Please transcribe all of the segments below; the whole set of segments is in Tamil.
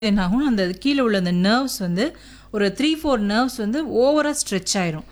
என்ன ஆகும் அந்த கீழே உள்ள அந்த நர்வ்ஸ் வந்து ஒரு த்ரீ ஃபோர் நர்வ்ஸ் வந்து ஓவராக ஸ்ட்ரெச் ஆயிரும்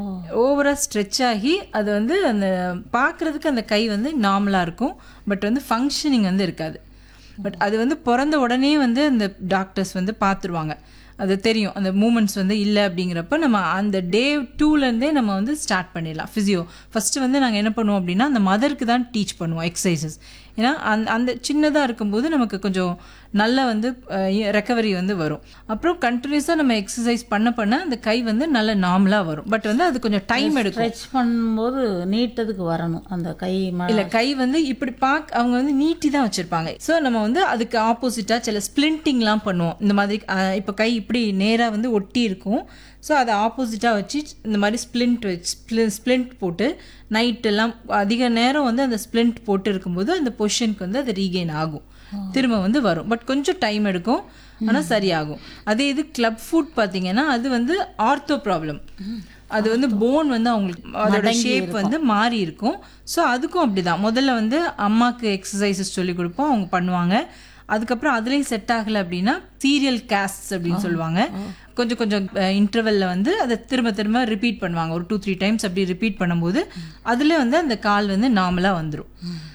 ஓவராக ஸ்ட்ரெச் ஆகி அது வந்து அந்த பார்க்குறதுக்கு அந்த கை வந்து நார்மலாக இருக்கும் பட் வந்து ஃபங்க்ஷனிங் வந்து இருக்காது பட் அது வந்து பிறந்த உடனே வந்து அந்த டாக்டர்ஸ் வந்து பார்த்துருவாங்க அது தெரியும் அந்த மூமெண்ட்ஸ் வந்து இல்லை அப்படிங்கிறப்ப நம்ம அந்த டே டூலேருந்தே நம்ம வந்து ஸ்டார்ட் பண்ணிடலாம் ஃபிசியோ ஃபஸ்ட்டு வந்து நாங்கள் என்ன பண்ணுவோம் அப்படின்னா அந்த மதருக்கு தான் டீச் பண்ணுவோம் எக்ஸசைசஸ் ஏன்னா அந்த அந்த சின்னதாக இருக்கும்போது நமக்கு கொஞ்சம் நல்ல வந்து ரெக்கவரி வந்து வரும் அப்புறம் கண்டினியூஸாக நம்ம எக்ஸசைஸ் பண்ண பண்ண அந்த கை வந்து நல்ல நார்மலாக வரும் பட் வந்து அது கொஞ்சம் டைம் எடுக்கும் ஸ்ட்ரெச் பண்ணும்போது நீட்டதுக்கு வரணும் அந்த கை ம இல்ல கை வந்து இப்படி பார்க்க அவங்க வந்து நீட்டி தான் வச்சிருப்பாங்க ஸோ நம்ம வந்து அதுக்கு ஆப்போசிட்டா சில ஸ்பிளிண்டிங்லாம் பண்ணுவோம் இந்த மாதிரி அஹ், இப்போ கை இப்படி நேரா வந்து ஒட்டி இருக்கும் ஸோ அதை ஆப்போசிட்டாக வச்சு இந்த மாதிரி ஸ்ப்ளிண்ட் வச்சு ஸ்ப்ளிண்ட் போட்டு நைட் எல்லாம் அதிக நேரம் வந்து அந்த ஸ்ப்ளிண்ட் போட்டு இருக்கும்போது அந்த பொசிஷனுக்கு வந்து அது ரீகெயின் ஆகும் திரும்ப வந்து வரும் பட் கொஞ்சம் டைம் எடுக்கும் ஆனால் சரியாகும் அதே இது கிளப் ஃபுட் பார்த்தீங்கன்னா அது வந்து ஆர்த்தோ ப்ராப்ளம் அது வந்து போன் வந்து அவங்களுக்கு அதோட ஷேப் வந்து மாறி இருக்கும் ஸோ அதுக்கும் அப்படிதான் முதல்ல வந்து அம்மாக்கு எக்ஸசைசஸ் சொல்லி கொடுப்போம் அவங்க பண்ணுவாங்க அதுக்கப்புறம் அதுலேயும் செட் ஆகலை அப்படின்னா சீரியல் கேஸ்ட் அப்படின்னு சொல்லுவாங்க கொஞ்சம் கொஞ்சம் இன்டர்வெல்ல வந்து அதை திரும்ப திரும்ப ரிப்பீட் பண்ணுவாங்க ஒரு டூ த்ரீ டைம்ஸ் அப்படி ரிப்பீட் பண்ணும்போது அதில் வந்து அந்த கால் வந்து நார்மலாக வந்துடும்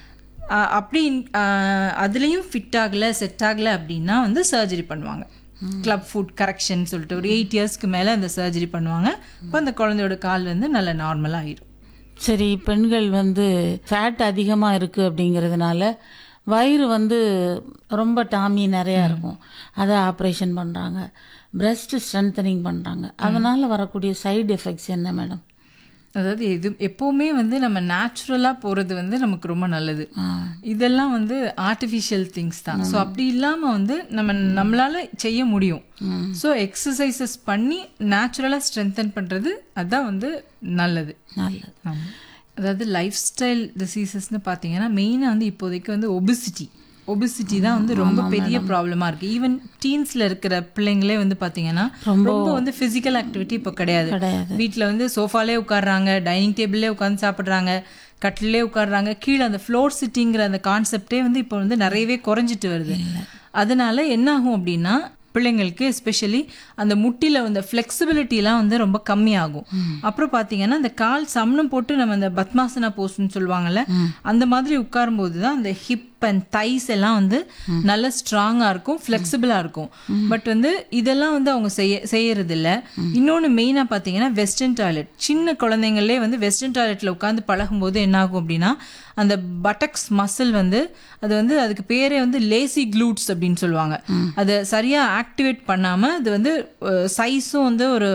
ஆஹ் அப்படி ஆஹ் அதுலேயும் ஃபிட் ஆகலை செட் ஆகலை அப்படின்னா வந்து சர்ஜரி பண்ணுவாங்க கிளப் ஃபுட் கரெக்ஷன் சொல்லிட்டு ஒரு எயிட் இயர்ஸ்க்கு மேலே அந்த சர்ஜரி பண்ணுவாங்க அப்போ அந்த குழந்தையோட கால் வந்து நல்ல நார்மலாக ஆயிரும் சரி பெண்கள் வந்து ஃபேட் அதிகமாக இருக்குது அப்படிங்கிறதுனால வயிறு வந்து ரொம்ப டாமி நிறையா இருக்கும் அதை ஆப்ரேஷன் பண்ணுறாங்க பிரஸ்ட் ஸ்ட்ரென்தனிங் பண்ணுறாங்க அதனால் வரக்கூடிய சைடு எஃபெக்ட்ஸ் என்ன மேடம் அதாவது எது எப்போவுமே வந்து நம்ம நேச்சுரலாக போகிறது வந்து நமக்கு ரொம்ப நல்லது இதெல்லாம் வந்து ஆர்டிஃபிஷியல் திங்ஸ் தான் ஸோ அப்படி இல்லாமல் வந்து நம்ம நம்மளால செய்ய முடியும் ஸோ எக்ஸசைசஸ் பண்ணி நேச்சுரலாக ஸ்ட்ரென்தன் பண்ணுறது அதுதான் வந்து நல்லது நல்லது ஆமா. அதாவது லைஃப் ஸ்டைல் டிசீசஸ்னு பார்த்தீங்கன்னா மெயினாக வந்து இப்போதைக்கு வந்து ஒபிசிட்டி ஒபிசிட்டி தான் வந்து ரொம்ப பெரிய ப்ராப்ளமாக இருக்குது ஈவன் டீன்ஸில் இருக்கிற பிள்ளைங்களே வந்து பார்த்தீங்கன்னா ரொம்ப வந்து ஃபிசிக்கல் ஆக்டிவிட்டி இப்போ கிடையாது கிடையாது வீட்டில் வந்து சோஃபாலே உட்காடுறாங்க டைனிங் டேபிள்லே உட்காந்து சாப்பிட்றாங்க கட்டிலே உட்காடுறாங்க கீழே அந்த ஃப்ளோர் சிட்டிங்கிற அந்த கான்செப்டே வந்து இப்போ வந்து நிறையவே குறைஞ்சிட்டு வருது அதனால என்ன ஆகும் அப்படின்னா பிள்ளைங்களுக்கு எஸ்பெஷலி அந்த முட்டியில் அந்த ஃப்ளெக்சிபிலிட்டிலாம் வந்து ரொம்ப கம்மியாகும் அப்புறம் பார்த்தீங்கன்னா அந்த கால் சமணம் போட்டு நம்ம அந்த பத்மாசனா போஸ்ட்னு சொல்லுவாங்கல்ல அந்த மாதிரி உட்காரும்போது தான் அந்த ஹிப் அண்ட் தைஸ் எல்லாம் வந்து நல்ல ஸ்ட்ராங்காக இருக்கும் ஃப்ளெக்சிபிளாக இருக்கும் பட் வந்து இதெல்லாம் வந்து அவங்க செய்ய செய்யறது இல்ல இன்னொன்று மெயினாக பார்த்தீங்கன்னா வெஸ்டர்ன் டாய்லெட் சின்ன குழந்தைங்களே வந்து வெஸ்டர்ன் டாய்லெட்டில் உட்காந்து பழகும்போது என்ன ஆகும் அப்படின்னா அந்த பட்டக்ஸ் மசில் வந்து அது வந்து அதுக்கு பேரே வந்து லேசி க்ளூட்ஸ் அப்படின்னு சொல்லுவாங்க அதை சரியாக ஆக்டிவேட் பண்ணாமல் அது வந்து சைஸும் வந்து ஒரு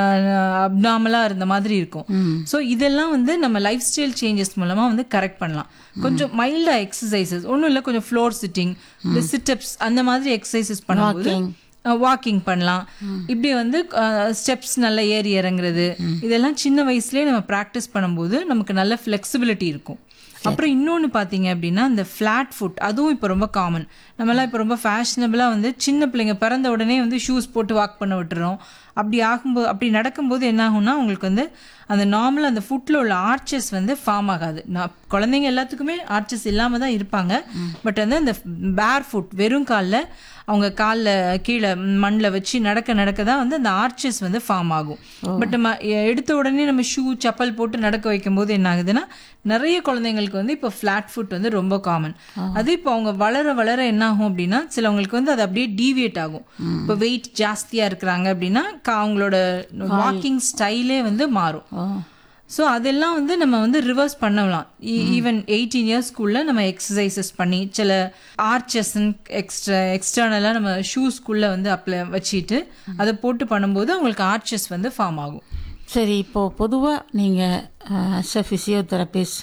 அப்நார்மலாக இருந்த மாதிரி இருக்கும் ஸோ இதெல்லாம் வந்து நம்ம லைஃப் ஸ்டைல் சேஞ்சஸ் மூலமாக வந்து கரெக்ட் பண்ணலாம் கொஞ்சம் மைல்டாக எக்ஸசைசஸ் ஒன்றும் இல்லை கொஞ்சம் ஃப்ளோர் சிட்டிங் இந்த சிட்டப்ஸ் அந்த மாதிரி எக்ஸசைசஸ் பண்ணும்போது வாக்கிங் பண்ணலாம் இப்படி வந்து ஸ்டெப்ஸ் நல்லா ஏறி இறங்குறது இதெல்லாம் சின்ன வயசுலேயே நம்ம ப்ராக்டிஸ் பண்ணும்போது நமக்கு நல்ல ஃப்ளெக்சிபிலிட்டி இருக்கும் அப்புறம் இன்னொன்று பார்த்தீங்க அப்படின்னா இந்த ஃப்ளாட் ஃபுட் அதுவும் இப்போ ரொம்ப காமன் நம்மலாம் இப்போ ரொம்ப ஃபேஷனபிளாக வந்து சின்ன பிள்ளைங்க பிறந்த உடனே வந்து ஷூஸ் போட்டு வாக் பண்ண விட்டுறோம் அப்படி ஆகும்போது அப்படி நடக்கும்போது என்ன ஆகும்னா உங்களுக்கு வந்து அந்த நார்மல் அந்த ஃபுட்டில் உள்ள ஆர்ச்சஸ் வந்து ஃபார்ம் ஆகாது நான் குழந்தைங்க எல்லாத்துக்குமே ஆர்ச்சஸ் இல்லாமல் தான் இருப்பாங்க பட் வந்து அந்த பேர் ஃபுட் வெறும் காலில் அவங்க காலில் கீழே மண்ணில் வச்சு நடக்க நடக்க தான் வந்து அந்த ஆர்ச்சஸ் வந்து ஃபார்ம் ஆகும் பட் நம்ம எ- எடுத்த உடனே நம்ம ஷூ செப்பல் போட்டு நடக்க வைக்கும்போது என்ன ஆகுதுன்னா நிறைய குழந்தைங்களுக்கு வந்து இப்போ ஃப்ளாட் ஃபுட் வந்து ரொம்ப காமன் அது இப்போ அவங்க வளர வளர என்ன ஆகும் அப்படின்னா சிலவங்களுக்கு வந்து அது அப்படியே டீவியேட் ஆகும் இப்போ வெயிட் ஜாஸ்தியாக இருக்கிறாங்க அப்படின்னா கா- அவங்களோட வாக்கிங் ஸ்டைலே வந்து மாறும் ஓ ஸோ அதெல்லாம் வந்து நம்ம வந்து ரிவர்ஸ் பண்ணலாம் ஈவன் எயிட்டீன் இயர்ஸ்க்குள்ளே நம்ம எக்ஸசைசஸ் பண்ணி சில ஆர்ச்சஸ் எக்ஸ்ட்ரா எக்ஸ்டர்னலாக நம்ம ஷூஸ்க்குள்ளே வந்து அப்ளை வச்சுட்டு அதை போட்டு பண்ணும்போது அவங்களுக்கு ஆர்ச்சஸ் வந்து ஃபார்ம் ஆகும் சரி இப்போது பொதுவாக நீங்கள் அஸ் அ ஃபிசியோதெரபிஸ்ட்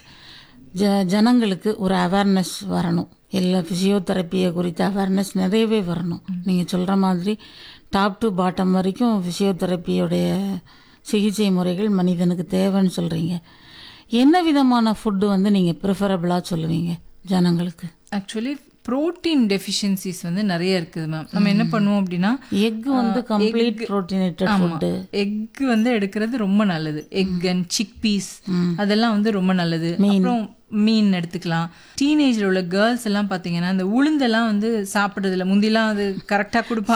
ஜ ஜனங்களுக்கு ஒரு அவேர்னஸ் வரணும் எல்லா ஃபிசியோதெரப்பியை குறித்த அவேர்னஸ் நிறையவே வரணும் நீங்கள் சொல்கிற மாதிரி டாப் டு பாட்டம் வரைக்கும் ஃபிசியோதெரப்பியோடைய சிகிச்சை முறைகள் மனிதனுக்கு தேவைன்னு சொல்கிறீங்க என்ன விதமான ஃபுட்டு வந்து நீங்கள் ப்ரிஃபரபிளாக சொல்லுவீங்க ஜனங்களுக்கு ஆக்சுவலி புரோட்டீன் டெஃபிஷியன்சிஸ் வந்து நிறைய இருக்குது மேம் நம்ம என்ன பண்ணுவோம் அப்படின்னா எக் வந்து கம்ப்ளீட் ப்ரோட்டீனேட்டட் ஃபுட்டு எக் வந்து எடுக்கிறது ரொம்ப நல்லது எக் அண்ட் சிக் பீஸ் அதெல்லாம் வந்து ரொம்ப நல்லது அப்புறம் மீன் எடுத்துக்கலாம் டீனேஜில் உள்ள கேர்ள்ஸ் எல்லாம் பார்த்தீங்கன்னா இந்த உளுந்தெல்லாம் வந்து சாப்பிட்றதுல முந்திலாம் அது கரெக்டாக கொடுப்பாங்க